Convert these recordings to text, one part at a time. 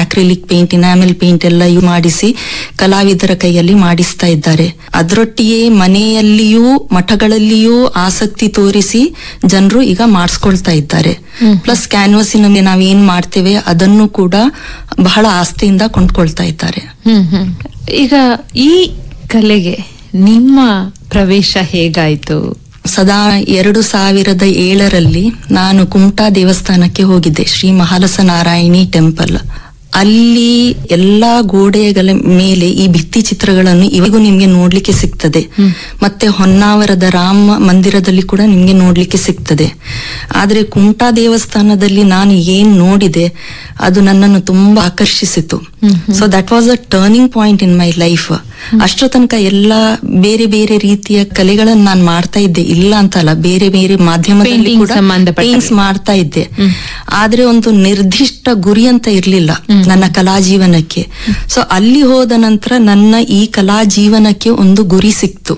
Acrylic paint enamel paint ಎಲ್ಲ ಇವು ಮಾಡಿಸಿ ಕಲಾವಿದರ ಕೈಯಲ್ಲಿ ಮಾಡಿಸ್ತಾ ಇದ್ದಾರೆ ಅದರೊಟ್ಟಿಗೆ ಮನೆಯಲ್ಲಿಯೂ ಮಠಗಳಲ್ಲಿಯೂ ಆಸಕ್ತಿ ತೋರಿಸಿ ಜನರು ಈಗ ಮಾಡಿಸ್ಕೊಳ್ತಾ ಇದ್ದಾರೆ ಪ್ಲಸ್ ಕ್ಯಾನ್ವಸಿನ ಮೇಲೆ ನಾವೇನ್ ಮಾಡ್ತೇವೆ ಅದನ್ನು ಕೂಡ ಬಹಳ ಆಸ್ತಿಯಿಂದ ಕೊಂಡ್ಕೊಳ್ತಾ ಇದ್ದಾರೆ ಹ್ಮ್ ಹ್ಮ್ ಈಗ ಈ ಕಲೆಗೆ ನಿಮ್ಮ ಪ್ರವೇಶ ಹೇಗಾಯ್ತು ಸದಾ ಎರಡು ಸಾವಿರದ ಏಳರಲ್ಲಿ ನಾನು ಕುಮಟಾ ದೇವಸ್ಥಾನಕ್ಕೆ ಹೋಗಿದ್ದೆ ಶ್ರೀ ಮಹಾಲಸ ನಾರಾಯಣಿ ಟೆಂಪಲ್ ಅಲ್ಲಿ ಎಲ್ಲಾ ಗೋಡೆಗಳ ಮೇಲೆ ಈ ಭಿತ್ತಿ ಚಿತ್ರಗಳನ್ನು ಇವಾಗೂ ನಿಮ್ಗೆ ನೋಡ್ಲಿಕ್ಕೆ ಸಿಗ್ತದೆ ಮತ್ತೆ ಹೊನ್ನಾವರದ ರಾಮ ಮಂದಿರದಲ್ಲಿ ಕೂಡ ನಿಮ್ಗೆ ನೋಡ್ಲಿಕ್ಕೆ ಸಿಗ್ತದೆ ಆದ್ರೆ ಕುಮಟಾ ದೇವಸ್ಥಾನದಲ್ಲಿ ನಾನು ಏನ್ ನೋಡಿದೆ ಅದು ನನ್ನನ್ನು ತುಂಬಾ ಆಕರ್ಷಿಸಿತು so that was a turning point in my life ಅಷ್ಟರ ತನಕ ಎಲ್ಲ ಬೇರೆ ಬೇರೆ ರೀತಿಯ ಕಲೆಗಳನ್ನ ನಾನು ಮಾಡ್ತಾ ಇದ್ದೆ ಇಲ್ಲ ಅಂತಲ್ಲ ಬೇರೆ ಬೇರೆ ಮಾಧ್ಯಮದಲ್ಲಿ Painting ಕೂಡ ಸಂಬಂಧಪಟ್ಟ paints ಮಾಡ್ತಾ ಇದ್ದೆ ಆದ್ರೆ ಒಂದು ನಿರ್ದಿಷ್ಟ ಗುರಿ ಅಂತ ಇರ್ಲಿಲ್ಲ ನನ್ನ ಕಲಾ ಜೀವನಕ್ಕೆ ಸೊ ಅಲ್ಲಿ ಹೋದ ನಂತರ ನನ್ನ ಈ ಕಲಾ ಜೀವನಕ್ಕೆ ಒಂದು ಗುರಿ ಸಿಕ್ತು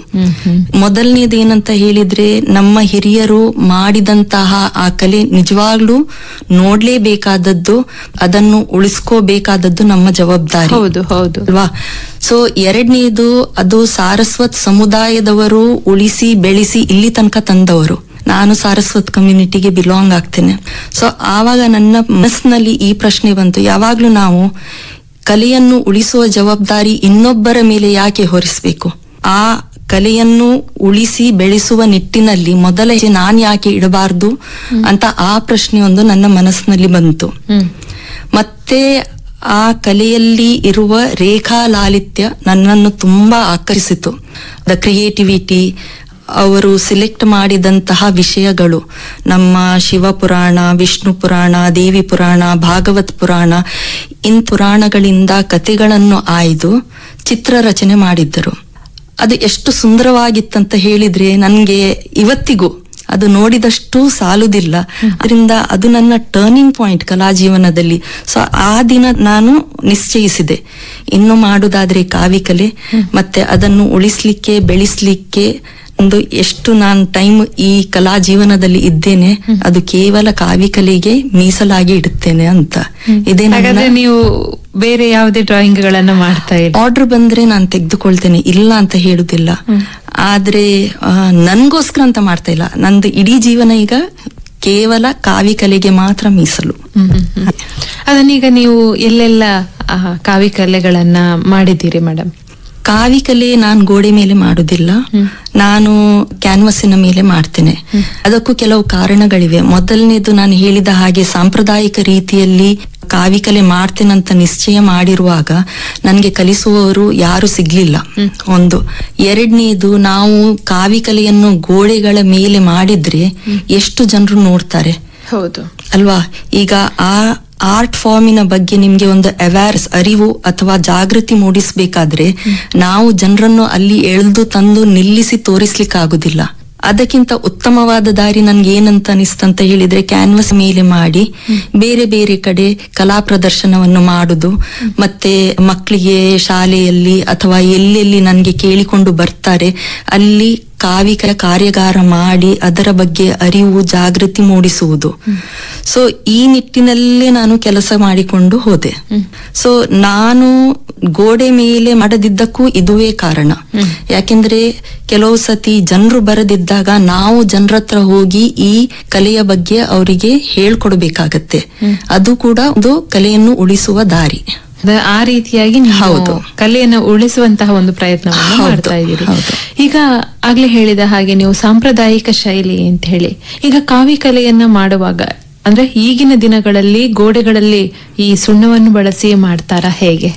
ಮೊದಲನೇದೇನಂತ ಹೇಳಿದ್ರೆ ನಮ್ಮ ಹಿರಿಯರು ಮಾಡಿದಂತಹ ಆ ಕಲೆ ನಿಜವಾಗ್ಲೂ ನೋಡ್ಲೇಬೇಕಾದದ್ದು ಅದನ್ನು ಉಳಿಸ್ಕೋಬೇಕಾದದ್ದು ನಮ್ಮ ಜವಾಬ್ದಾರಿ ಹೌದು ಹೌದು ಅಲ್ವಾ ಸೊ ಎರಡನೇದು ಅದು ಸಾರಸ್ವತ್ ಸಮುದಾಯದವರು ಉಳಿಸಿ ಬೆಳೆಸಿ ಇಲ್ಲಿ ತನಕ ತಂದವರು ನಾನು ಸಾರಸ್ವತ್ ಕಮ್ಯುನಿಟಿಗೆ ಬಿಲಾಂಗ್ ಆಗ್ತೇನೆ ಸೊ ಆವಾಗ ನನ್ನ ಮನಸ್ಸಿನಲ್ಲಿ ಈ ಪ್ರಶ್ನೆ ಬಂತು ಯಾವಾಗ್ಲೂ ನಾವು ಕಲೆಯನ್ನು ಉಳಿಸುವ ಜವಾಬ್ದಾರಿ ಇನ್ನೊಬ್ಬರ ಮೇಲೆ ಯಾಕೆ ಹೊರಿಸಬೇಕು ಆ ಕಲೆಯನ್ನು ಉಳಿಸಿ ಬೆಳೆಸುವ ನಿಟ್ಟಿನಲ್ಲಿ ಮೊದಲ ಹೆಜ್ಜೆ ನಾನ್ ಯಾಕೆ ಇಡಬಾರ್ದು ಅಂತ ಆ ಪ್ರಶ್ನೆ ಒಂದು ನನ್ನ ಮನಸ್ಸಿನಲ್ಲಿ ಬಂತು ಹ್ಮ್ ಮತ್ತೆ ಆ ಕಲೆಯಲ್ಲಿ ಇರುವ ರೇಖಾ ಲಾಲಿತ್ಯ ನನ್ನನ್ನು ತುಂಬಾ ಆಕರ್ಷಿಸಿತು ದ ಕ್ರಿಯೇಟಿವಿಟಿ ಅವರು ಸಿಲೆಕ್ಟ್ ಮಾಡಿದಂತಹ ವಿಷಯಗಳು ನಮ್ಮ ಶಿವಪುರಾಣ ವಿಷ್ಣು ಪುರಾಣ ದೇವಿ ಪುರಾಣ ಭಾಗವತ್ ಪುರಾಣ ಇನ್ ಪುರಾಣಗಳಿಂದ ಕಥೆಗಳನ್ನು ಆಯ್ದು ಚಿತ್ರ ರಚನೆ ಮಾಡಿದ್ದರು ಅದು ಎಷ್ಟು ಸುಂದರವಾಗಿತ್ತಂತ ಹೇಳಿದ್ರೆ ನನ್ಗೆ ಇವತ್ತಿಗೂ ಅದು ನೋಡಿದಷ್ಟು ಸಾಲುದಿಲ್ಲ ಅದರಿಂದ ಅದು ನನ್ನ ಟರ್ನಿಂಗ್ ಪಾಯಿಂಟ್ ಕಲಾ ಜೀವನದಲ್ಲಿ ಸೊ ಆ ದಿನ ನಾನು ನಿಶ್ಚಯಿಸಿದೆ ಇನ್ನು ಮಾಡುದಾದ್ರೆ ಕಾವಿಕಲೆ ಮತ್ತೆ ಅದನ್ನು ಉಳಿಸ್ಲಿಕ್ಕೆ ಬೆಳೆಸ್ಲಿಕ್ಕೆ ಒಂದು ಎಷ್ಟು ನಾನು ಟೈಮ್ ಈ ಕಲಾ ಜೀವನದಲ್ಲಿ ಇದ್ದೇನೆ ಅದು ಕೇವಲ ಕಾವಿಕಲೆಗೆ ಮೀಸಲಾಗಿ ಇಡುತ್ತೇನೆ ಅಂತ ಇದೇ ನನ್ನ ಹಾಗಾದ್ರೆ ನೀವು ಬೇರೆ ಯಾವುದೇ ಡ್ರಾಯಿಂಗ್ ಗಳನ್ನ ಮಾಡ್ತಾ ಇಲ್ಲ ಆರ್ಡರ್ ಬಂದ್ರೆ ನಾನು ತೆಗೆದುಕೊಳ್ತೇನೆ ಇಲ್ಲ ಅಂತ ಹೇಳುದಿಲ್ಲ ಆದ್ರೆ ಆ, ನನ್ಗೋಸ್ಕರ ಅಂತ ಮಾಡ್ತಾ ಇಲ್ಲ ನಂದು ಇಡೀ ಜೀವನ ಈಗ ಕೇವಲ ಕಾವಿ ಕಲೆಗೆ ಮಾತ್ರ ಮೀಸಲು ಹ್ಮ್, ಹ್ಮ್, ಹ್ಮ್. ಅದನ್ನೀಗ ನೀವು ಎಲ್ಲೆಲ್ಲ ಆ, ಕಾವಿ ಕಲೆಗಳನ್ನ ಮಾಡಿದ್ದೀರಿ ಮೇಡಮ್ ಕಾವಿ ಕಲೆ ನಾನು ಗೋಡೆ ಮೇಲೆ ಮಾಡುದಿಲ್ಲ ನಾನು ಕ್ಯಾನ್ವಸಿನ ಮೇಲೆ ಮಾಡ್ತೇನೆ ಅದಕ್ಕೂ ಕೆಲವು ಕಾರಣಗಳಿವೆ ಮೊದಲನೇದು ನಾನು ಹೇಳಿದ ಹಾಗೆ ಸಾಂಪ್ರದಾಯಿಕ ರೀತಿಯಲ್ಲಿ ಕಾವಿ ಕಲೆ ಮಾಡ್ತೇನಂತ ನಿಶ್ಚಯ ಮಾಡಿರುವಾಗ ನನಗೆ ಕಲಿಸುವವರು ಯಾರು ಸಿಗ್ಲಿಲ್ಲ ಒಂದು ಎರಡನೇದು ನಾವು ಕಾವಿ ಕಲೆಯನ್ನು ಗೋಡೆಗಳ ಮೇಲೆ ಮಾಡಿದ್ರೆ ಎಷ್ಟು ಜನರು ನೋಡ್ತಾರೆ ಹೌದು ಅಲ್ವಾ ಈಗ ಆ ಆರ್ಟ್ ಫಾರ್ಮಿನ ಬಗ್ಗೆ ನಿಮ್ಗೆ ಒಂದು ಅವೇರ್ಸ್ ಅರಿವು ಅಥವಾ ಜಾಗೃತಿ ಮೂಡಿಸ್ಬೇಕಾದ್ರೆ ನಾವು ಜನರನ್ನು ಅಲ್ಲಿ ಎಳೆದು ತಂದು ನಿಲ್ಲಿಸಿ ತೋರಿಸ್ಲಿಕ್ಕಾಗುದಿಲ್ಲ ಅದಕ್ಕಿಂತ ಉತ್ತಮವಾದ ದಾರಿ ನನ್ಗೆ ಏನಂತ ಅನಿಸ್ತಂತ ಹೇಳಿದ್ರೆ ಕ್ಯಾನ್ವಸ್ ಮೇಲೆ ಮಾಡಿ ಬೇರೆ ಬೇರೆ ಕಡೆ ಕಲಾ ಪ್ರದರ್ಶನವನ್ನು ಮಾಡುದು ಮತ್ತೆ ಮಕ್ಕಳಿಗೆ ಶಾಲೆಯಲ್ಲಿ ಅಥವಾ ಎಲ್ಲೆಲ್ಲಿ ನನ್ಗೆ ಕೇಳಿಕೊಂಡು ಬರ್ತಾರೆ ಅಲ್ಲಿ ಕಾವಿಕ ಕಾರ್ಯಾಗಾರ ಮಾಡಿ ಅದರ ಬಗ್ಗೆ ಅರಿವು ಜಾಗೃತಿ ಮೂಡಿಸುವುದು ಸೊ ಈ ನಿಟ್ಟಿನಲ್ಲೇ ನಾನು ಕೆಲಸ ಮಾಡಿಕೊಂಡು ಹೋದೆ ಸೊ ನಾನು ಗೋಡೆ ಮೇಲೆ ಮಾಡದಿದ್ದಕ್ಕೂ ಇದುವೇ ಕಾರಣ ಯಾಕೆಂದ್ರೆ ಕೆಲವು ಸತಿ ಜನರು ಬರದಿದ್ದಾಗ ನಾವು ಜನರ ಹತ್ರ ಹೋಗಿ ಈ ಕಲೆಯ ಬಗ್ಗೆ ಅವರಿಗೆ ಹೇಳ್ಕೊಡ್ಬೇಕಾಗತ್ತೆ ಅದು ಕೂಡ ಒಂದು ಕಲೆಯನ್ನು ಉಳಿಸುವ ದಾರಿ ಅದ- ಆ ರೀತಿಯಾಗಿ ನೀವು ಹೌದು. ಕಲೆಯನ್ನು ಉಳಿಸುವಂತಹ ಒಂದು ಪ್ರಯತ್ನವನ್ನು ಹೌದು, ಮಾಡ್ತಾ ಇದ್ದೀರಿ ಹೌದು. ಈಗ ಆಗ್ಲೇ ಹೇಳಿದ ಹಾಗೆ ನೀವು ಸಾಂಪ್ರದಾಯಿಕ ಶೈಲಿ ಅಂತ ಹೇಳಿ ಈಗ ಕಾವಿ ಕಲೆಯನ್ನ ಮಾಡುವಾಗ ಅಂದ್ರೆ ಈಗಿನ ದಿನಗಳಲ್ಲಿ ಗೋಡೆಗಳಲ್ಲಿ ಈ ಸುಣ್ಣವನ್ನು ಬಳಸಿ ಮಾಡ್ತಾರಾ ಹೇಗೆ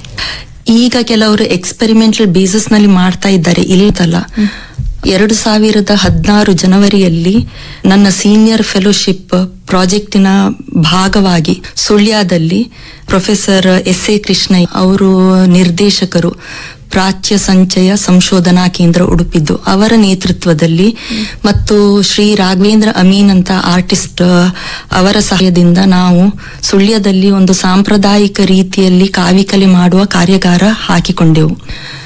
ಈಗ ಕೆಲವರು ಎಕ್ಸ್ಪೆರಿಮೆಂಟಲ್ ಬೇಸಿಸ್ ನಲ್ಲಿ ಮಾಡ್ತಾ ಇದ್ದಾರೆ ಇಲ್ಲದಲ್ಲ ಎರಡು ಸಾವಿರದ ಹದಿನಾರು ಜನವರಿಯಲ್ಲಿ ನನ್ನ ಸೀನಿಯರ್ ಫೆಲೋಶಿಪ್ ಪ್ರಾಜೆಕ್ಟಿನ ಭಾಗವಾಗಿ ಸುಳ್ಯದಲ್ಲಿ ಪ್ರೊಫೆಸರ್ ಎಸ್ ಎ ಕೃಷ್ಣ ಅವರು ನಿರ್ದೇಶಕರು ಪ್ರಾಚ್ಯ ಸಂಚಯ ಸಂಶೋಧನಾ ಕೇಂದ್ರ ಉಡುಪಿದ್ದು ಅವರ ನೇತೃತ್ವದಲ್ಲಿ ಮತ್ತು ಶ್ರೀ ರಾಘವೇಂದ್ರ ಅಮೀನ್ ಅಂತ ಆರ್ಟಿಸ್ಟ್ ಅವರ ಸಹಾಯದಿಂದ ನಾವು ಸುಳ್ಯದಲ್ಲಿ ಒಂದು ಸಾಂಪ್ರದಾಯಿಕ ರೀತಿಯಲ್ಲಿ ಕಾವಿಕಲೆ ಮಾಡುವ ಕಾರ್ಯಾಗಾರ ಹಾಕಿಕೊಂಡೆವು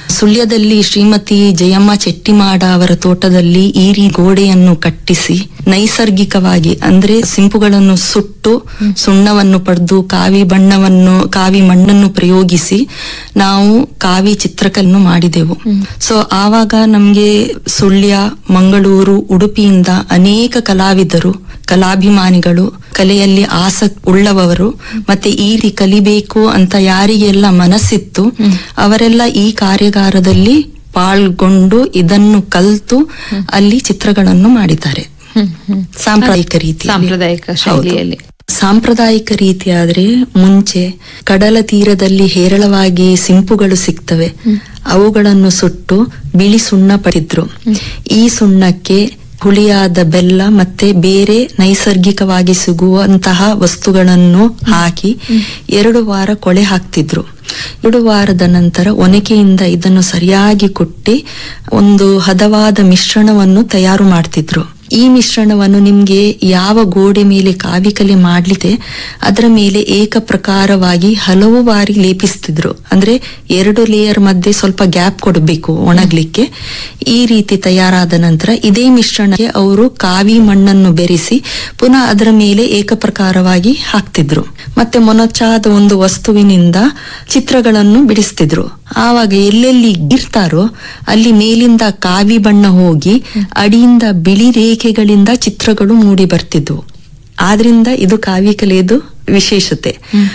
ಸುಳ್ಯದಲ್ಲಿ ಶ್ರೀಮತಿ ಜಯಮ್ಮ ಚೆಟ್ಟಿಮಾಡ ಅವರ ತೋಟದಲ್ಲಿ ಈರಿ ಗೋಡೆಯನ್ನು ಕಟ್ಟಿಸಿ ನೈಸರ್ಗಿಕವಾಗಿ ಅಂದ್ರೆ ಸಿಂಪುಗಳನ್ನು ಸುಟ್ಟು ಸುಣ್ಣವನ್ನು ಪಡೆದು ಕಾವಿ ಬಣ್ಣವನ್ನು ಕಾವಿ ಮಣ್ಣನ್ನು ಪ್ರಯೋಗಿಸಿ ನಾವು ಕಾವಿ ಚಿತ್ರಕನ್ನು ಮಾಡಿದೆವು ಸೊ ಆವಾಗ ನಮ್ಗೆ ಸುಳ್ಯ ಮಂಗಳೂರು ಉಡುಪಿಯಿಂದ ಅನೇಕ ಕಲಾವಿದರು ಕಲಾಭಿಮಾನಿಗಳು ಕಲೆಯಲ್ಲಿ ಆಸಕ್ತಿ ಉಳ್ಳವರು ಮತ್ತೆ ಈ ರೀತಿ ಕಲಿಬೇಕು ಅಂತ ಯಾರಿಗೆಲ್ಲ ಮನಸ್ಸಿತ್ತು ಅವರೆಲ್ಲ ಈ ಕಾರ್ಯಾಗಾರದಲ್ಲಿ ಪಾಲ್ಗೊಂಡು ಇದನ್ನು ಕಲ್ತು ಅಲ್ಲಿ ಚಿತ್ರಗಳನ್ನು ಮಾಡಿದ್ದಾರೆ ಹ್ಮ್, ಹ್ಮ್. ಸಾಂಪ್ರದಾಯಿಕ ರೀತಿ ಸಾಂಪ್ರದಾಯಿಕ ಶೈಲಿಯಲ್ಲಿ ಸಾಂಪ್ರದಾಯಿಕ ರೀತಿ ಆದ್ರೆ ಮುಂಚೆ ಕಡಲ ತೀರದಲ್ಲಿ ಹೇರಳವಾಗಿ ಸಿಂಪುಗಳು ಸಿಗ್ತವೆ ಅವುಗಳನ್ನು ಸುಟ್ಟು ಬಿಳಿ ಸುಣ್ಣ ಪಡೆದ್ರು ಈ ಸುಣ್ಣಕ್ಕೆ ಹುಳಿಯಾದ ಬೆಲ್ಲ ಮತ್ತೆ ಬೇರೆ ನೈಸರ್ಗಿಕವಾಗಿ ಸಿಗುವಂತಹ ವಸ್ತುಗಳನ್ನು ಹಾಕಿ ಎರಡು ವಾರ ಕೊಳೆ ಹಾಕ್ತಿದ್ರು ಎರಡು ವಾರದ ನಂತರ ಒನಕೆಯಿಂದ ಇದನ್ನು ಸರಿಯಾಗಿ ಕುಟ್ಟಿ ಒಂದು ಹದವಾದ ಮಿಶ್ರಣವನ್ನು ತಯಾರು ಮಾಡ್ತಿದ್ರು ಈ ಮಿಶ್ರಣವನ್ನು ನಿಮ್ಗೆ ಯಾವ ಗೋಡೆ ಮೇಲೆ ಕಾವಿಕಲೆ ಮಾಡ್ಲಿದೆ ಅದರ ಮೇಲೆ ಏಕ ಪ್ರಕಾರವಾಗಿ ಹಲವು ಬಾರಿ ಲೇಪಿಸ್ತಿದ್ರು ಅಂದ್ರೆ ಎರಡು ಲೇಯರ್ ಮಧ್ಯೆ ಸ್ವಲ್ಪ ಗ್ಯಾಪ್ ಕೊಡಬೇಕು ಒಣಗ್ಲಿಕ್ಕೆ ಈ ರೀತಿ ತಯಾರಾದ ನಂತರ ಇದೇ ಮಿಶ್ರಣಕ್ಕೆ ಅವರು ಕಾವಿ ಮಣ್ಣನ್ನು ಬೆರೆಸಿ ಪುನಃ ಅದರ ಮೇಲೆ ಏಕಪ್ರಕಾರವಾಗಿ ಹಾಕ್ತಿದ್ರು ಮತ್ತೆ ಮೊನಚಾದ ಒಂದು ವಸ್ತುವಿನಿಂದ ಚಿತ್ರಗಳನ್ನು ಬಿಡಿಸ್ತಿದ್ರು ಆವಾಗ ಎಲ್ಲೆಲ್ಲಿ ಇರ್ತಾರೋ ಅಲ್ಲಿ ಮೇಲಿಂದ ಕಾವಿ ಬಣ್ಣ ಹೋಗಿ ಅಡಿಯಿಂದ ಬಿಳಿ ರೇಖೆಗಳಿಂದ ಚಿತ್ರಗಳು ಮೂಡಿ ಬರ್ತಿದ್ವು ಆದ್ರಿಂದ ಇದು ಕಾವಿ ಕಲೆಯದು ವಿಶೇಷತೆ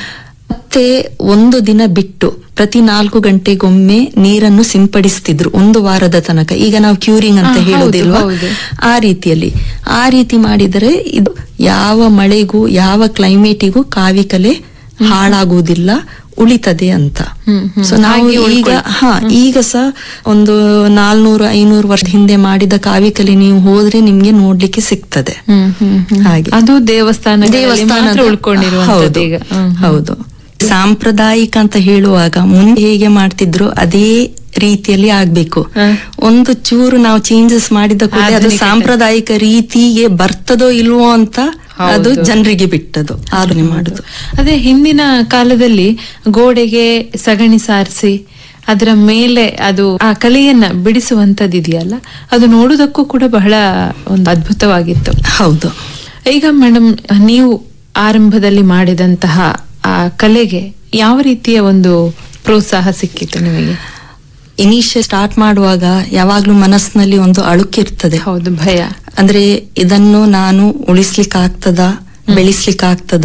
ಮತ್ತೆ ಒಂದು ದಿನ ಬಿಟ್ಟು ಪ್ರತಿ ನಾಲ್ಕು ಗಂಟೆಗೊಮ್ಮೆ ನೀರನ್ನು ಸಿಂಪಡಿಸ್ತಿದ್ರು ಒಂದು ವಾರದ ತನಕ ಈಗ ನಾವು ಕ್ಯೂರಿಂಗ್ ಅಂತ ಹಾ, ಹೌದು, ಹೇಳೋದಿಲ್ವಾ ಹೌದು. ಆ ರೀತಿಯಲ್ಲಿ ಆ ರೀತಿ ಮಾಡಿದರೆ ಇದು ಯಾವ ಮಳೆಗೂ ಯಾವ ಕ್ಲೈಮೇಟಿಗೂ ಕಾವಿಕಲೆ ಹಾಳಾಗುವುದಿಲ್ಲ ಉಳಿತದೆ ಅಂತ ಹ್ಮ್, ಹ್ಮ್. ಸೊ ನಾವು ಹಾಗೆ ಈಗ ಉಳ್ಕೊಳ್ತದೆ. ಹಾ ಈಗ ಸಹ ಒಂದು ನಾಲ್ನೂರು ಐನೂರು ವರ್ಷ ಹಿಂದೆ ಮಾಡಿದ ಕಾವಿಕಲೆ ನೀವು ಹೋದ್ರೆ ನಿಮ್ಗೆ ನೋಡ್ಲಿಕ್ಕೆ ಸಿಗ್ತದೆ ಹ್ಮ್, ಹ್ಮ್, ಹ್ಮ್. ಹಾಗೆ ಅದು ದೇವಸ್ಥಾನ ದೇವಸ್ಥಾನ ಮಾತ್ರ ಉಳ್ಕೊಂಡಿರುವಂತದ್ದು ಈಗ ಹ್ಮ್, ಹ್ಮ್. ಹೌದು ಸಾಂಪ್ರದಾಯಿಕ ಅಂತ ಹೇಳುವಾಗ ಮುಂದೆ ಹೇಗೆ ಮಾಡ್ತಿದ್ರು ಅದೇ ರೀತಿಯಲ್ಲಿ ಆಗ್ಬೇಕು ಹ. ಒಂದು ಚೂರು ನಾವು ಚೇಂಜಸ್ ಮಾಡಿದ ಕೂಡ ಅದು ಆಧುನಿಕತೆ. ಸಾಂಪ್ರದಾಯಿಕ ರೀತಿಗೆ ಬರ್ತದೋ ಇಲ್ವೋ ಅಂತ ಅದು ಹೌದು. ಜನರಿಗೆ ಬಿಟ್ಟದು ಆಲೋಚನೆ ಮಾಡುದು ಅದೇ ಹಿಂದಿನ ಕಾಲದಲ್ಲಿ ಗೋಡೆಗೆ ಸಗಣಿ ಸಾರಿಸಿ ಅದರ ಮೇಲೆ ಅದು ಆ ಕಲೆಯನ್ನ ಬಿಡಿಸುವಂತದ್ದು ಇದೆಯಲ್ಲ ಅದು ನೋಡುವುದಕ್ಕೂ ಕೂಡ ಬಹಳ ಒಂದು ಅದ್ಭುತವಾಗಿತ್ತು ಹೌದು ಈಗ ಮೇಡಮ್ ನೀವು ಆರಂಭದಲ್ಲಿ ಮಾಡಿದಂತಹ ಆ ಕಲೆಗೆ ಯಾವ ರೀತಿಯ ಒಂದು ಪ್ರೋತ್ಸಾಹ ಸಿಕ್ಕಿತ್ತು ನಿಮಗೆ ಇನಿಷಿಯಲ್ ಸ್ಟಾರ್ಟ್ ಮಾಡುವಾಗ ಯಾವಾಗ್ಲೂ ಮನಸ್ಸಿನಲ್ಲಿ ಒಂದು ಅಳುಕಿರ್ತದೆ ಹೌದು ಭಯ ಅಂದ್ರೆ ಇದನ್ನು ನಾನು ಉಳಿಸ್ಲಿಕ್ಕೆ ಆಗ್ತದ ಬೆಳೆಸ್ಲಿಕ್ಕೆ ಆಗ್ತದ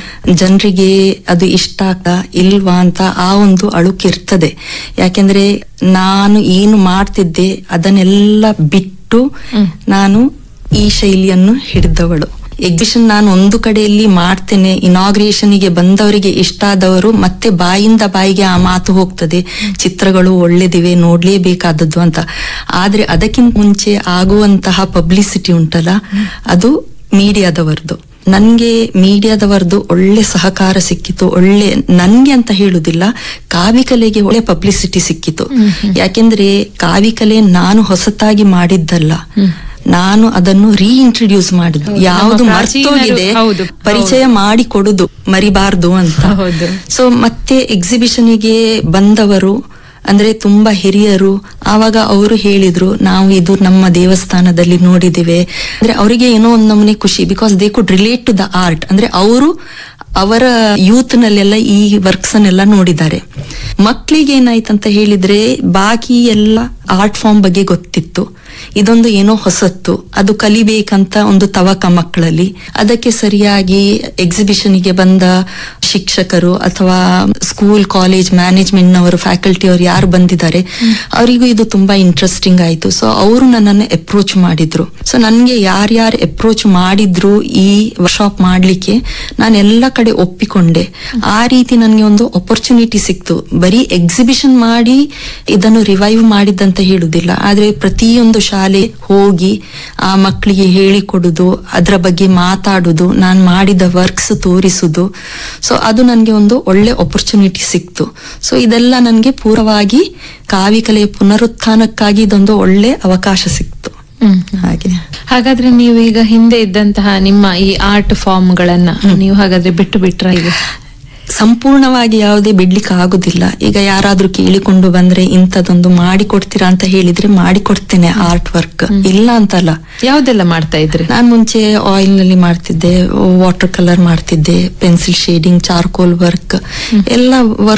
ಜನರಿಗೆ ಅದು ಇಷ್ಟ ಆಗ್ತಾ ಇಲ್ವಾ ಅಂತ ಆ ಒಂದು ಅಳುಕಿರ್ತದೆ ಯಾಕೆಂದ್ರೆ ನಾನು ಏನು ಮಾಡ್ತಿದ್ದೆ ಅದನ್ನೆಲ್ಲ ಬಿಟ್ಟು ನಾನು ಈ ಶೈಲಿಯನ್ನು ಹಿಡಿದವಳು ಎಕ್ಸಿಬಿಷನ್ ನಾನು ಒಂದು ಕಡೆಯಲ್ಲಿ ಮಾಡ್ತೇನೆ ಇನಾಗ್ರೇಷನ್ ಗೆ ಬಂದವರಿಗೆ ಇಷ್ಟ ಆದವರು ಮತ್ತೆ ಬಾಯಿಂದ ಬಾಯಿಗೆ ಆ ಮಾತು ಹೋಗ್ತದೆ ಚಿತ್ರಗಳು ಒಳ್ಳೆದಿವೆ ನೋಡ್ಲೇಬೇಕಾದದ್ದು ಅಂತ ಆದ್ರೆ ಅದಕ್ಕಿಂತ ಮುಂಚೆ ಆಗುವಂತಹ ಪಬ್ಲಿಸಿಟಿ ಉಂಟಲ್ಲ ಅದು ಮೀಡಿಯಾದವರದು ನನ್ಗೆ ಮೀಡಿಯಾದವರದು ಒಳ್ಳೆ ಸಹಕಾರ ಸಿಕ್ಕಿತು ಒಳ್ಳೆ ನನ್ಗೆ ಅಂತ ಹೇಳುದಿಲ್ಲ ಕಾವಿಕಲೆಗೆ ಒಳ್ಳೆ ಪಬ್ಲಿಸಿಟಿ ಸಿಕ್ಕಿತು ಯಾಕೆಂದ್ರೆ ಕಾವಿಕಲೆ ನಾನು ಹೊಸತಾಗಿ ಮಾಡಿದ್ದಲ್ಲ ನಾನು ಅದನ್ನು ರೀಇಂಟ್ರಡ್ಯೂಸ್ ಮಾಡಿದ್ದು ಯಾವುದು ಪ್ರಾಚೀನರು- ಮರ್ತೋಗಿದೆ ಹೌದು, ಪರಿಚಯ ಮಾಡಿ ಕೊಡುದು ಮರಿಬಾರ್ದು ಅಂತ ಹೌದು. ಸೊ ಮತ್ತೆ ಎಕ್ಸಿಬಿಷನ್ಗೆ ಬಂದವರು ಅಂದ್ರೆ ತುಂಬಾ ಹಿರಿಯರು ಆವಾಗ ಅವರು ಹೇಳಿದ್ರು ನಾವು ಇದು ನಮ್ಮ ದೇವಸ್ಥಾನದಲ್ಲಿ ನೋಡಿದ್ದೇವೆ ಅಂದ್ರೆ ಅವರಿಗೆ ಏನೋ ಒಂದು ನಮೂನೆ ಖುಷಿ because they could relate to the art ಅಂದ್ರೆ ಅವರು ಅವರ ಯೂತ್ ನಲ್ಲೆಲ್ಲ ಈ ವರ್ಕ್ಸ್ ಅನ್ನೆಲ್ಲ ನೋಡಿದ್ದಾರೆ ಮಕ್ಕಳಿಗೆ ಏನಾಯ್ತಂತ ಹೇಳಿದ್ರೆ ಬಾಕಿ ಎಲ್ಲ ಆರ್ಟ್ ಫಾರ್ಮ್ ಬಗ್ಗೆ ಗೊತ್ತಿತ್ತು ಇದೊಂದು ಏನೋ ಹೊಸತ್ತು ಅದು ಕಲಿಬೇಕಂತ ಒಂದು ತವಕ ಮಕ್ಕಳಲ್ಲಿ ಅದಕ್ಕೆ ಸರಿಯಾಗಿ ಎಕ್ಸಿಬಿಷನ್ ಗೆ ಬಂದ ಶಿಕ್ಷಕರು ಅಥವಾ ಸ್ಕೂಲ್ ಕಾಲೇಜ್ ಮ್ಯಾನೇಜ್ಮೆಂಟ್ ನವರು ಫ್ಯಾಕಲ್ಟಿ ಅವರು ಯಾರು ಬಂದಿದ್ದಾರೆ ಅವರಿಗೂ ಇದು ತುಂಬಾ ಇಂಟ್ರೆಸ್ಟಿಂಗ್ ಆಯ್ತು ಸೊ ಅವರು ನನ್ನನ್ನು ಅಪ್ರೋಚ್ ಮಾಡಿದ್ರು ಸೊ ನನ್ಗೆ ಯಾರ್ಯಾರು ಅಪ್ರೋಚ್ ಮಾಡಿದ್ರು ಈ ವರ್ಕ್ಶಾಪ್ ಮಾಡ್ಲಿಕ್ಕೆ ನಾನು ಎಲ್ಲ ಕಡೆ ಒಪ್ಪಿಕೊಂಡೆ ಆ ರೀತಿ ನನಗೆ ಒಂದು ಅಪರ್ಚುನಿಟಿ ಸಿಕ್ತು ಬರೀ ಎಕ್ಸಿಬಿಷನ್ ಮಾಡಿ ಇದನ್ನು ರಿವೈವ್ ಮಾಡಿದ್ದಂತ ಹೇಳುದಿಲ್ಲ ಆದ್ರೆ ಪ್ರತಿಯೊಂದು ಶಾಲೆ ಹೋಗಿ ಆ ಮಕ್ಕಳಿಗೆ ಹೇಳಿಕೊಡುದು ಅದರ ಬಗ್ಗೆ ಮಾತಾಡುದು ನಾನು ಮಾಡಿದ ವರ್ಕ್ಸ್ ತೋರಿಸುದು ಸೊ ಅದು ನನಗೆ ಒಂದು ಒಳ್ಳೆ ಅಪರ್ಚುನಿಟಿ ಸಿಕ್ತು ಸೊ ಇದೆಲ್ಲ ನನಗೆ ಪೂರ್ವವಾಗಿ ಕಾವಿಕಲೆಯ ಪುನರುತ್ಥಾನಕ್ಕಾಗಿ ಇದೊಂದು ಒಳ್ಳೆ ಅವಕಾಶ ಸಿಕ್ತು ಹ್ಮ್. ಹಾಗೆ ಹಾಗಾದ್ರೆ ನೀವು ಈಗ ಹಿಂದೆ ಇದ್ದಂತಹ ನಿಮ್ಮ ಈ ಆರ್ಟ್ ಫಾರ್ಮ್ ಗಳನ್ನ ನೀವು ಹಾಗಾದ್ರೆ ಬಿಟ್ಟು ಬಿಟ್ರ ಈಗ ಸಂಪೂರ್ಣವಾಗಿ ಯಾವುದೇ ಬಿಡ್ಲಿಕ್ಕೆ ಆಗುದಿಲ್ಲ ಈಗ ಯಾರಾದ್ರೂ ಕೇಳಿಕೊಂಡು ಬಂದ್ರೆ ಇಂಥದೊಂದು ಮಾಡಿ ಕೊಡ್ತೀರಾ ಅಂತ ಹೇಳಿದ್ರೆ ಮಾಡಿ ಕೊಡ್ತೇನೆ ಆರ್ಟ್ ವರ್ಕ್ ಇಲ್ಲ ಅಂತಲ್ಲ ಯಾವ್ದೆಲ್ಲ ಮಾಡ್ತಾ ಇದ್ರಿ ನಾನ್ ಮುಂಚೆ ಆಯಿಲ್ ನಲ್ಲಿ ಮಾಡ್ತಿದ್ದೆ ವಾಟರ್ ಕಲರ್ ಮಾಡ್ತಿದ್ದೆ ಪೆನ್ಸಿಲ್ ಶೇಡಿಂಗ್ ಚಾರ್ಕೋಲ್ ವರ್ಕ್ ಎಲ್ಲ ವರ್ಕ್